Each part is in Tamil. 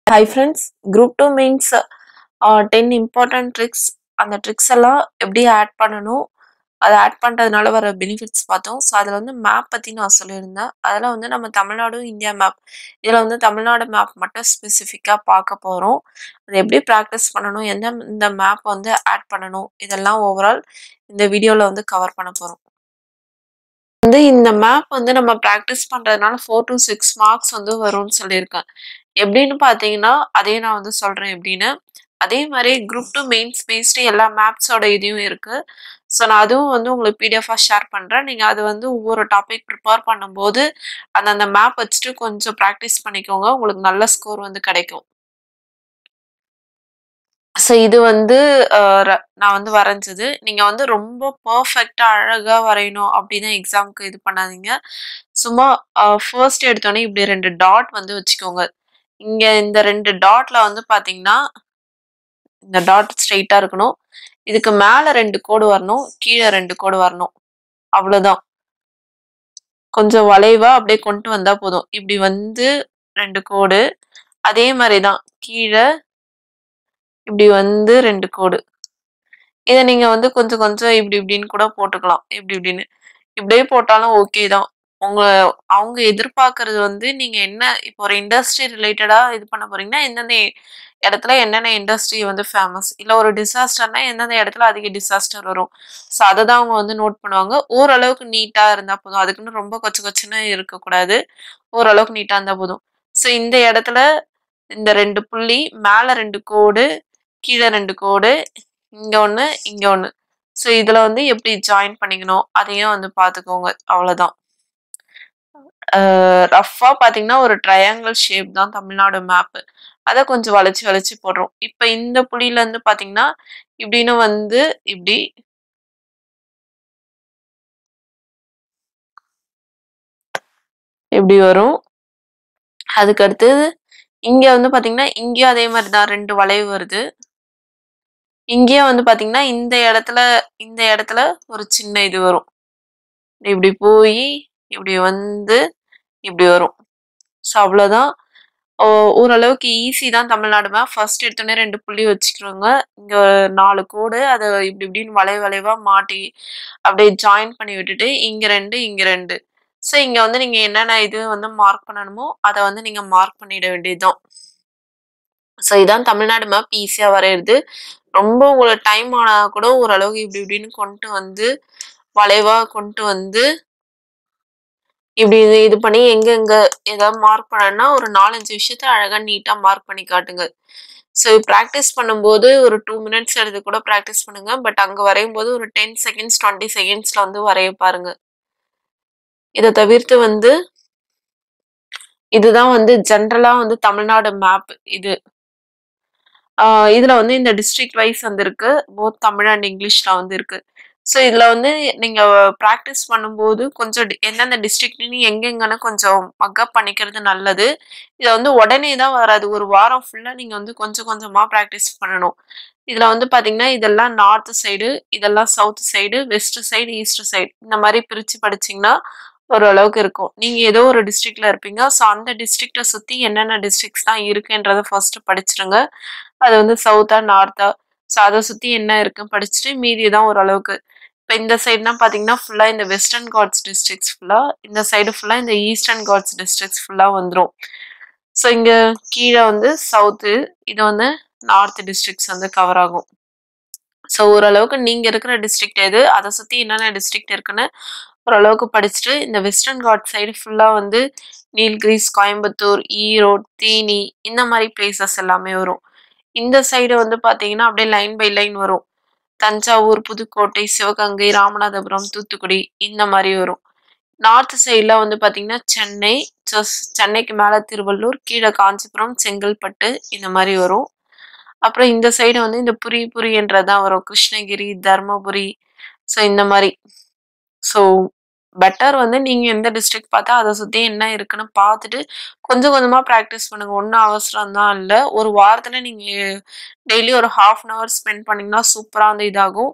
Hi friends group two mains ten important tricks அந்த ட்ரிக்ஸ் எல்லாம் எப்படி ஆட் பண்ணணும் அதை ஆட் பண்ணுறதுனால வர பெனிஃபிட்ஸ் பார்த்தோம் ஸோ அதில் வந்து மேப் பற்றி நான் சொல்லியிருந்தேன் அதில் வந்து நம்ம தமிழ்நாடு இந்தியா மேப் இதில் வந்து தமிழ்நாடு மேப் மட்டும் ஸ்பெசிஃபிக்காக பார்க்க போகிறோம் அதை எப்படி ப்ராக்டிஸ் பண்ணணும் எந்த இந்த மேப் வந்து ஆட் பண்ணணும் இதெல்லாம் ஓவரால் இந்த வீடியோவில் வந்து கவர் பண்ண போகிறோம் வந்து இந்த மேப் வந்து நம்ம ப்ராக்டிஸ் பண்ணுறதுனால ஃபோர் டு சிக்ஸ் மார்க்ஸ் வந்து வரும்னு சொல்லியிருக்கேன் எப்படின்னு பார்த்தீங்கன்னா அதே நான் வந்து சொல்கிறேன் எப்படின்னு அதே மாதிரி குரூப் டூ மெயின்ஸ் பேஸ்டு எல்லா மேப்ஸோட இதையும் இருக்குது ஸோ நான் அதுவும் வந்து உங்களுக்கு பிடிஎஃபாக ஷேர் பண்ணுறேன் நீங்கள் அது வந்து ஒவ்வொரு டாபிக் ப்ரிப்பேர் பண்ணும்போது அந்தந்த மேப் வச்சுட்டு கொஞ்சம் ப்ராக்டிஸ் பண்ணிக்கோங்க உங்களுக்கு நல்ல ஸ்கோர் வந்து கிடைக்கும் ஸோ இது வந்து அஹ், ர- நான் வந்து வரைஞ்சது நீங்கள் வந்து ரொம்ப பர்ஃபெக்டாக அழகாக வரையணும் அப்படின்னு எக்ஸாமுக்கு இது பண்ணாதீங்க சும்மா ஃபர்ஸ்ட் எடுத்தோடனே இப்படி ரெண்டு டாட் வந்து வச்சுக்கோங்க இங்கே இந்த ரெண்டு டாட்ல வந்து பார்த்தீங்கன்னா இந்த டாட் ஸ்ட்ரைட்டாக இருக்கணும் இதுக்கு மேலே ரெண்டு கோடு வரணும் கீழே ரெண்டு கோடு வரணும் அவ்வளோதான் கொஞ்சம் வளைவா அப்படியே கொண்டு வந்தா போதும் இப்படி வந்து ரெண்டு கோடு அதே மாதிரி தான் கீழே இப்படி வந்து ரெண்டு கோடு இதை நீங்க வந்து கொஞ்சம் கொஞ்சம் இப்படி இப்படின்னு கூட போட்டுக்கலாம் இப்படி இப்படின்னு இப்படியே போட்டாலும் ஓகே தான் உங்க அவங்க எதிர்பார்க்கறது வந்து நீங்க என்ன இப்போ ஒரு இண்டஸ்ட்ரி ரிலேட்டடா இது பண்ண போறீங்கன்னா எந்தெந்த இடத்துல என்னென்ன இண்டஸ்ட்ரி வந்து ஃபேமஸ் இல்லை ஒரு டிசாஸ்டர்னா எந்தெந்த இடத்துல அதிக டிசாஸ்டர் வரும் ஸோ அதை தான் அவங்க வந்து நோட் பண்ணுவாங்க ஓரளவுக்கு நீட்டாக இருந்தால் போதும் அதுக்குன்னு ரொம்ப கொச்சு கொச்சுன்னு இருக்கக்கூடாது ஓரளவுக்கு நீட்டாக இருந்தால் போதும் ஸோ இந்த இடத்துல இந்த ரெண்டு புள்ளி மேலே ரெண்டு கோடு கீழே ரெண்டு கோடு இங்கே ஒன்று இங்கே ஒன்று ஸோ இதில் வந்து எப்படி ஜாயின் பண்ணிக்கணும் அதையும் வந்து பார்த்துக்கோங்க அவ்வளோதான் ரஃப்பாக பார்த்தீங்கன்னா ஒரு ட்ரையாங்கிள் ஷேப் தான் தமிழ்நாடு மேப்பு அதை கொஞ்சம் வளைச்சு வளைச்சு போடுறோம் இப்போ இந்த புள்ளியிலேருந்து பார்த்தீங்கன்னா இப்படின்னு வந்து இப்படி இப்படி வரும் அதுக்கு அடுத்தது இங்கே வந்து பார்த்தீங்கன்னா இங்கேயும் அதே மாதிரி தான் ரெண்டு வளைவு வருது இங்கேயும் வந்து பார்த்தீங்கன்னா இந்த இடத்துல இந்த இடத்துல ஒரு சின்ன இது வரும் இப்படி போய் இப்படி வந்து இப்படி வரும் ஸோ அவ்வளோதான் ஓ- ஓரளவுக்கு ஈஸி தான் தமிழ்நாடு மேப் ஃபர்ஸ்ட் எடுத்தோடனே ரெண்டு புள்ளி வச்சுக்கிறோங்க இங்கே நாலு கோடு அதை இப்படி இப்படின்னு வளைவு வளைவாக மாட்டி அப்படியே ஜாயின் பண்ணி விட்டுட்டு இங்கே ரெண்டு இங்கே ரெண்டு ஸோ இங்கே வந்து நீங்கள் என்னென்ன இது வந்து மார்க் பண்ணணுமோ அதை வந்து நீங்கள் மார்க் பண்ணிட வேண்டியதுதான் ஸோ இதான் தமிழ்நாடு மேப் ஈஸியாக வரையிறது ரொம்ப உங்களுக்கு டைம் ஆனால் கூட ஓரளவுக்கு இப்படி இப்படின்னு கொண்டு வந்து வளைவாக கொண்டு வந்து இப்படி இது இது பண்ணி எங்கெங்க ஏதாவது மார்க் பண்ணணும்னா ஒரு நாலஞ்சு விஷயத்த அழகாக நீட்டாக மார்க் பண்ணி காட்டுங்க ஸோ ப்ராக்டிஸ் பண்ணும்போது ஒரு டூ மினிட்ஸ் எடுத்து கூட ப்ராக்டிஸ் பண்ணுங்க பட் அங்கே வரையும் போது ஒரு டென் செகண்ட்ஸ் டுவெண்ட்டி செகண்ட்ஸில் வந்து வரைய பாருங்க இதை தவிர்த்து வந்து இதுதான் வந்து ஜென்ரலாக வந்து தமிழ்நாடு மேப் இது ஆஹ் இதுல வந்து இந்த டிஸ்ட்ரிக்ட் வைஸ் வந்து இருக்கு போத் தமிழ் அண்ட் இங்கிலீஷ்ல வந்து இருக்கு ஸோ இதுல வந்து நீங்க ப்ராக்டிஸ் பண்ணும்போது கொஞ்சம் டி- எந்தெந்த டிஸ்ட்ரிக்ட்னு எங்கெங்கன்னு கொஞ்சம் மக்கப் பண்ணிக்கிறது நல்லது இதை வந்து உடனே தான் வராது ஒரு வாரம் ஃபுல்லா நீங்க வந்து கொஞ்சம் கொஞ்சமா ப்ராக்டிஸ் பண்ணணும் இதுல வந்து பாத்தீங்கன்னா இதெல்லாம் நார்த் சைடு இதெல்லாம் south side west side east side இந்த மாதிரி பிரிச்சு படிச்சீங்கன்னா ஓரளவுக்கு இருக்கும் நீங்க ஏதோ ஒரு டிஸ்ட்ரிக்ட்ல இருப்பீங்க ஸோ அந்த டிஸ்ட்ரிக்டை சுத்தி என்னென்ன டிஸ்ட்ரிக்ட்ஸ் தான் இருக்குன்றத ஃபர்ஸ்ட் படிச்சிருங்க அது வந்து சவுத்தா நார்த்தா ஸோ அதை சுற்றி என்ன இருக்குன்னு படிச்சுட்டு மீதி தான் ஓரளவுக்கு இப்போ இந்த சைடுனா பார்த்தீங்கன்னா ஃபுல்லாக இந்த வெஸ்டர்ன் காட்ஸ் டிஸ்ட்ரிக்ஸ் ஃபுல்லாக இந்த சைடு ஃபுல்லாக இந்த ஈஸ்டர்ன் காட்ஸ் டிஸ்ட்ரிக்ஸ் ஃபுல்லாக வந்துடும் ஸோ இங்கே கீழே வந்து சவுத்து இது வந்து நார்த் டிஸ்ட்ரிக்ஸ் வந்து கவர் ஆகும் ஸோ ஓரளவுக்கு நீங்கள் இருக்கிற டிஸ்ட்ரிக்ட் எது அதை சுற்றி என்னென்ன டிஸ்ட்ரிக்ட் இருக்குன்னு ஓரளவுக்கு படிச்சுட்டு இந்த வெஸ்டர்ன் காட் சைடு ஃபுல்லாக வந்து நீல்கிரிஸ் கோயம்புத்தூர் ஈரோடு தேனி இந்த மாதிரி பிளேசஸ் எல்லாமே வரும் இந்த சைடு வந்து பார்த்தீங்கன்னா அப்படியே லைன் பை லைன் வரும் தஞ்சாவூர் புதுக்கோட்டை சிவகங்கை ராமநாதபுரம் தூத்துக்குடி இந்த மாதிரி வரும் நார்த் சைடில் வந்து பார்த்தீங்கன்னா சென்னை just சென்னைக்கு மேலே திருவள்ளூர் கீழே காஞ்சிபுரம் செங்கல்பட்டு இந்த மாதிரி வரும் அப்புறம் இந்த சைடு வந்து இந்த புரி புரியன்றதான் வரும் கிருஷ்ணகிரி தர்மபுரி ஸோ இந்த மாதிரி ஸோ பெட்டர் வந்து நீங்க எந்த டிஸ்ட்ரிக்ட் பார்த்தா அதை சுத்தி என்ன இருக்குன்னு பார்த்துட்டு கொஞ்சம் கொஞ்சமா ப்ராக்டிஸ் பண்ணுங்க ஒன்றும் அவசரம் தான் இல்லை ஒரு வாரத்துல நீங்க டெய்லி ஒரு ஹாஃப் அன் ஹவர் ஸ்பெண்ட் பண்ணீங்கன்னா சூப்பரா வந்து இதாகும்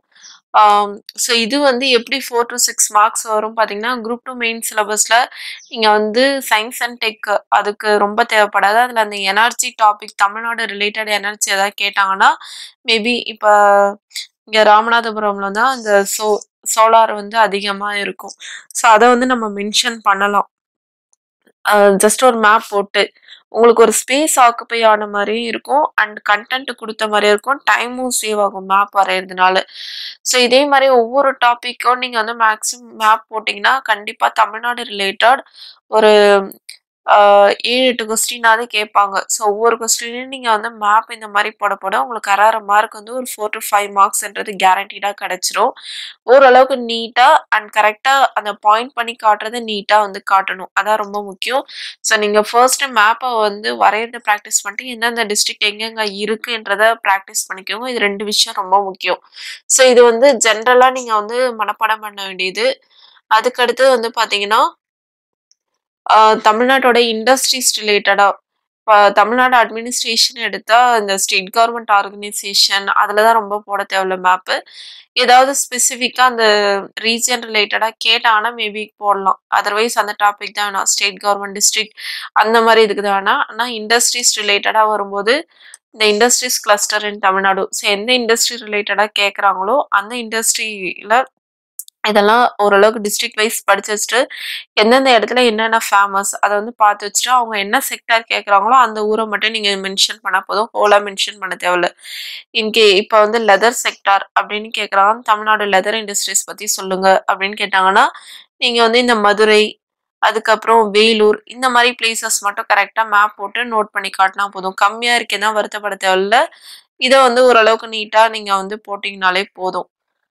ஆம், ஸோ இது வந்து எப்படி 4-6 மார்க்ஸ் வரும் பார்த்தீங்கன்னா, குரூப் 2 மெயின் சிலபஸ்ல நீங்க வந்து சயன்ஸ் அண்ட் டெக் அதுக்கு ரொம்ப தேவைப்படாது. அதுல அந்த energy topic Tamil Nadu related energy ஏதாவது கேட்டாங்கன்னா, மேபி இப்ப இங்க ராமநாதபுரம்ல தான் இந்த சோ சோலார் வந்து அதிகமா இருக்கும். ஸோ அத வந்து நம்ம மென்ஷன் பண்ணலாம். அ ஜஸ்ட் ஒரு மேப் போட்டு, உங்களுக்கு ஒரு ஸ்பேஸ் ஆக்குபை ஆன மாரியும் இருக்கும். அண்ட் கன்டென்ட் குடுத்த மாரியும் இருக்கும். டைமும் சேவ் ஆகும் மேப் வரையறதுனால. ஸோ இதே மாரி ஒவ்வொரு டாபிக்கும் நீங்க வந்து மேக்ஸிமம் மேப் போட்டீங்கன்னா, கண்டிப்பா தமிழ்நாடு ரிலேட்டட் ஒரு அ 7, 8 கொஸ்டினாவது கேட்பாங்க. ஸோ ஒவ்வொரு கொஸ்டின்லயும் நீங்க வந்து மேப் இந்த மாரி போட போட உங்களுக்கு அரை அரை மார்க் வந்து ஒரு 4-5 மார்க்ஸ்ன்றது கேரண்டீடா கிடைச்சிரும். ஓரளவுக்கு நீட்டா அண்ட் கரெக்ட்டா அந்த பாயிண்ட் பண்ணி காட்டுறத நீட்டா வந்து காட்டணும். அதான் ரொம்ப முக்கியம். ஸோ நீங்க ஃபர்ஸ்ட் மேப்ப வந்து வரையறத பிராக்டிஸ் பண்ணிட்டு, எந்தெந்த டிஸ்ட்ரிக்ட் எங்கெங்க இருக்குன்றத பிராக்டிஸ் பண்ணிக்கோங்க. இது 2 விஷயம் ரொம்ப முக்கியம். ஸோ இது வந்து ஜென்ரலா நீங்க வந்து மனப்பாடம் பண்ண வேண்டியது. அதுக்கு அடுத்தது வந்து பார்த்தீங்கன்னா அ தமிழ்நாட்டோட இண்டஸ்ட்ரீஸ் ரிலேட்டடா இப்ப தமிழ்நாடு அட்மினிஸ்ட்ரேஷன் எடுத்தா, இந்த ஸ்டேட் கவர்ன்மெண்ட் ஆர்கனைசேஷன் அதுல தான் ரொம்ப போட தேவையில்ல மேப்பு. ஏதாவது ஸ்பெசிஃபிக்கா அந்த ரீஜியன் ரிலேட்டடா கேட்டாங்கன்னா, மேபி போடலாம். அதர்வைஸ் அந்த டாபிக் தான் வேணாம். ஸ்டேட் கவர்ன்மெண்ட், டிஸ்ட்ரிக்ட் அந்த மாரி இதுக்கு தான் வேணாம். ஆனா இண்டஸ்ட்ரீஸ் ரிலேட்டடா வரும்போது, இந்த industries cluster in Tamil Nadu. So எந்த இண்டஸ்ட்ரி ரிலேட்டடா கேட்கறாங்களோ, அந்த இண்டஸ்ட்ரியில இதெல்லாம் ஓரளவுக்கு டிஸ்ட்ரிக்ட் வைஸ் படிச்சு வச்சுட்டு, எந்தெந்த இடத்துல என்னென்ன ஃபேமஸ் அத வந்து பார்த்து வச்சுட்டு, அவங்க என்ன செக்டார் கேட்கறாங்களோ, அந்த ஊர மட்டும் நீங்க மென்ஷன் பண்ணா போதும். ஹோலா மென்ஷன் பண்ண தேவையில்ல. இன்கே இப்ப வந்து லெதர் செக்டார் அப்படின்னு கேட்கறாங்க. தமிழ்நாடு லெதர் இண்டஸ்ட்ரீஸ் பத்தி சொல்லுங்க அப்படின்னு கேட்டாங்கன்னா, நீங்க வந்து இந்த மதுரை, அதுக்கப்புறம் வேலூர் இந்த மாரி பிளேஸஸ் மட்டும் கரெக்ட்டா மேப் போட்டு நோட் பண்ணி காட்டுனா போதும். கம்மியா இருக்கேன்னா வருத்தப்பட தேவையில்ல. இத வந்து ஓரளவுக்கு நீட்டா நீங்க வந்து போட்டீங்கனாலே போதும்.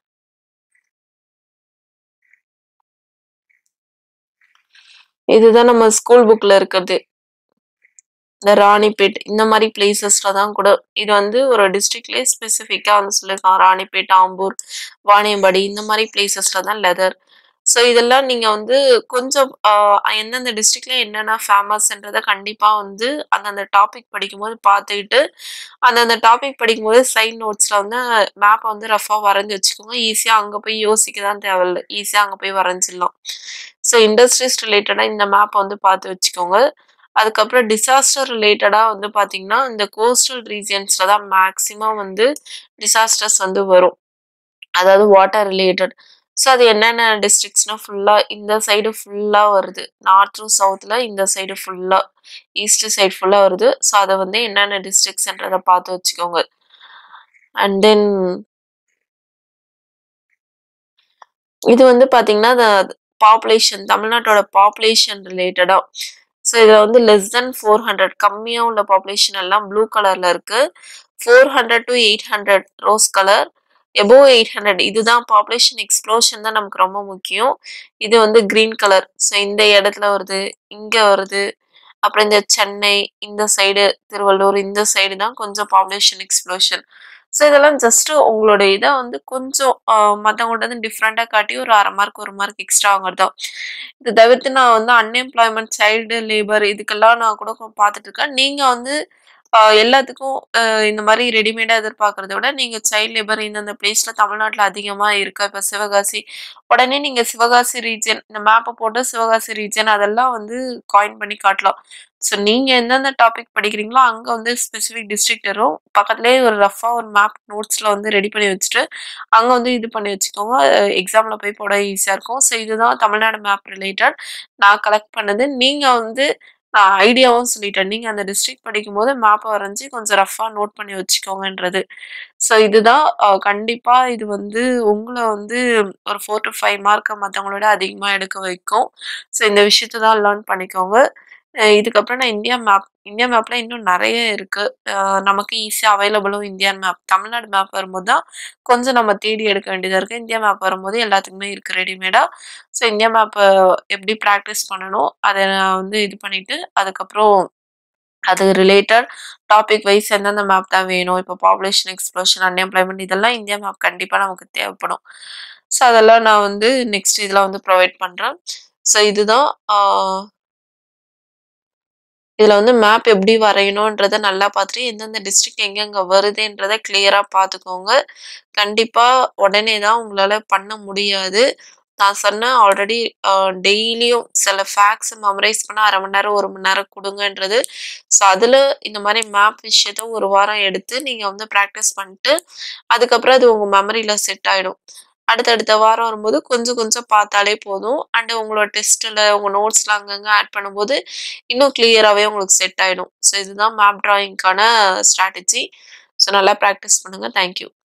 இதுதான் நம்ம ஸ்கூல் புக்ல இருக்கிறது. இந்த ராணிப்பேட் இந்த மாரி பிளேஸஸ்ல தான் கூட இது வந்து ஒரு டிஸ்ட்ரிக்ட்லயே ஸ்பெசிஃபிக்கா வந்து சொல்லியிருக்காங்க. ராணிப்பேட், ஆம்பூர், வாணியம்பாடி இந்த மாரி பிளேஸஸ்ல தான் லெதர். ஸோ இதெல்லாம் நீங்க வந்து கொஞ்சம் அ எந்தெந்த டிஸ்ட்ரிக்ட்ல என்னென்ன ஃபேமஸ்ன்றத கண்டிப்பா வந்து அந்தந்த டாபிக் படிக்கும்போது பார்த்துக்கிட்டு, அந்தந்த டாபிக் படிக்கும்போது சைட் நோட்ஸ்ல வந்து மேப்ப வந்து ரஃப்பா வரைஞ்சு வச்சுக்கோங்க. ஈஸியா அங்க போய் யோசிக்க தான் தேவையில்ல. ஈஸியா அங்க போய் வரைஞ்சிடலாம். ஸோ இண்டஸ்ட்ரீஸ் ரிலேட்டடா இந்த மேப்ப வந்து பார்த்து வச்சுக்கோங்க. அதுக்கப்புறம் டிசாஸ்டர் ரிலேட்டடா வந்து பார்த்தீங்கன்னா, இந்த கோஸ்டல் ரீஜியன்ஸ்ல தான் மேக்ஸிமம் வந்து டிசாஸ்டர்ஸ் வந்து வரும். அதாவது வாட்டர் ரிலேட்டட். ஸோ அது என்னென்ன டிஸ்ட்ரிக்ட்ஸ்னா ஃபுல்லா இந்த சைடு ஃபுல்லா வருது. நார்த்தும், சவுத்ல இந்த சைடு ஃபுல்லா, ஈஸ்ட் சைடு ஃபுல்லா வருது. ஸோ அத வந்து என்னென்ன டிஸ்ட்ரிக்ட்ஸ்ன்றத பார்த்து வச்சுக்கோங்க. அண்ட் தென் இது வந்து பார்த்தீங்கன்னா, the பாப்புலேஷன் தமிழ்நாட்டோட பாப்புலேஷன் ரிலேட்டடா. ஸோ இதுல வந்து லெஸ் தென் 400 கம்மியா உள்ள பாப்புலேஷன் எல்லாம் ப்ளூ கலர்ல இருக்கு. 400-800 ரோஸ் கலர். எபோவ் 800 இதுதான் பாப்புலேஷன் எக்ஸ்ப்ளோஷன் தான் நமக்கு ரொம்ப முக்கியம். இது வந்து கிரீன் கலர். ஸோ இந்த இடத்துல வருது, இங்க வருது. அப்புறம் இந்த சென்னை, இந்த சைடு திருவள்ளூர் இந்த சைடு தான் கொஞ்சம் பாப்புலேஷன் எக்ஸ்ப்ளோஷன். ஸோ இதெல்லாம் ஜஸ்ட் உங்களோட இத வந்து கொஞ்சம் அ மத்தவங்கள்ட்ட வந்து டிஃபரெண்ட்டா காட்டி ஒரு 1/2 மார்க், 1 மார்க் எக்ஸ்ட்ரா வாங்குறது தான். இத தவிர்த்து நான் வந்து அன்எம்ப்ளாய்மென்ட், சைல்டு லேபர் இதுக்கெல்லாம் நான் கூட பார்த்துட்டு இருக்கேன். நீங்க வந்து அ எல்லாத்துக்கும் அ இந்த மாரி ரெடிமேடா எதிர்பார்க்கிறத விட, நீங்க சைல்டு லேபர் இந்தந்த பிளேஸ்ல தமிழ்நாட்டுல அதிகமா இருக்கா? இப்ப சிவகாசி. உடனே நீங்க சிவகாசி ரீஜியன் இந்த மேப்ப போட்டு சிவகாசி ரீஜியன் அதெல்லாம் வந்து காயின் பண்ணி காட்டலாம். ஸோ நீங்க எந்தெந்த டாபிக் படிக்கிறீங்களோ, அங்க வந்து ஸ்பெசிஃபிக் டிஸ்ட்ரிக்ட் வரும். பக்கத்திலேயே ஒரு ரஃப்பா ஒரு மேப் நோட்ஸ்ல வந்து ரெடி பண்ணி வச்சுட்டு, அங்க வந்து இது பண்ணி வச்சுக்கோங்க. எக்ஸாம்ல போய் போட ஈஸியா இருக்கும். ஸோ இதுதான் தமிழ்நாடு மேப் ரிலேட்டட் நான் கலெக்ட் பண்ணது. நீங்க வந்து நான் ஐடியாவும் சொல்லிட்டேன். நீங்க அந்த டிஸ்ட்ரிக்ட் படிக்கும்போது மேப்ப வரைஞ்சு கொஞ்சம் ரஃப்பா நோட் பண்ணி வச்சுக்கோங்கன்றது. ஸோ இதுதான் அ கண்டிப்பா இது வந்து உங்கள வந்து ஒரு 4-5 மார்க்க மத்தவங்கள விட அதிகமா எடுக்க வைக்கும். ஸோ இந்த விஷயத்த தான் லேர்ன் பண்ணிக்கோங்க. அ இதுக்கப்புறம் நான் இந்தியா மேப் இந்தியா மேப்ல இன்னும் நெறைய இருக்கு. அ நமக்கு ஈஸியா அவைலபிளும் இந்தியன் மேப். தமிழ்நாடு மேப் வரும்போது தான் கொஞ்சம் நம்ம தேடி எடுக்க வேண்டியதா இருக்கு. இந்தியா மேப் வரும்போது எல்லாத்துக்குமே இருக்கு ரெடிமேடா. ஸோ இந்தியா மேப்ப எப்படி பிராக்டிஸ் பண்ணணும், அத நான் வந்து இது பண்ணிட்டு, அதுக்கப்புறம் அது ரிலேட்டட் டாபிக் வைஸ் எந்தெந்த மேப் தான் வேணும். இப்போ பாப்புலேஷன் எக்ஸ்ப்ளோஷன், அன்எம்ப்ளாய்மென்ட் இதெல்லாம் இந்தியா மேப் கண்டிப்பா நமக்கு தேவைப்படும். ஸோ அதெல்லாம் நான் வந்து நெக்ஸ்ட் இதுல வந்து ப்ரொவைட் பண்றேன். ஸோ இதுதான் ஆ இதுல வந்து மேப் எப்படி வரையணுன்றத நல்லா பார்த்துட்டு, எந்தெந்த டிஸ்ட்ரிக்ட் எங்கெங்க வருதுன்றத கிளியரா பார்த்துக்கோங்க. கண்டிப்பா உடனே தான் உங்களால பண்ண முடியாது. நான் சொன்னேன் ஆல்ரெடி அ டெய்லியும் சில ஃபேக்ட்ஸ மெமரைஸ் பண்ண 1/2 மணி நேரம், 1 மணி நேரம் குடுங்கன்றது. ஸோ, அதுல இந்த மாரி மேப் விஷயத்த 1 வாரம் எடுத்து நீங்க வந்து பிராக்டிஸ் பண்ணிட்டு, அதுக்கப்புறம் அது உங்க மெமரில செட் ஆயிடும். அடுத்தடுத்த வாரம் வரும்போது கொஞ்சம் கொஞ்சம் பார்த்தாலே போதும். அண்ட் உங்களோட டெஸ்ட்ல உங்க நோட்ஸ்ல அங்கங்க ஆட் பண்ணும்போது, இன்னும் கிளியராவே உங்களுக்கு செட் ஆயிடும். ஸோ, இதுதான் மேப் டிராயிங்க்கான ஸ்ட்ராட்டஜி. ஸோ, நல்லா பிராக்டிஸ் பண்ணுங்க. Thank you.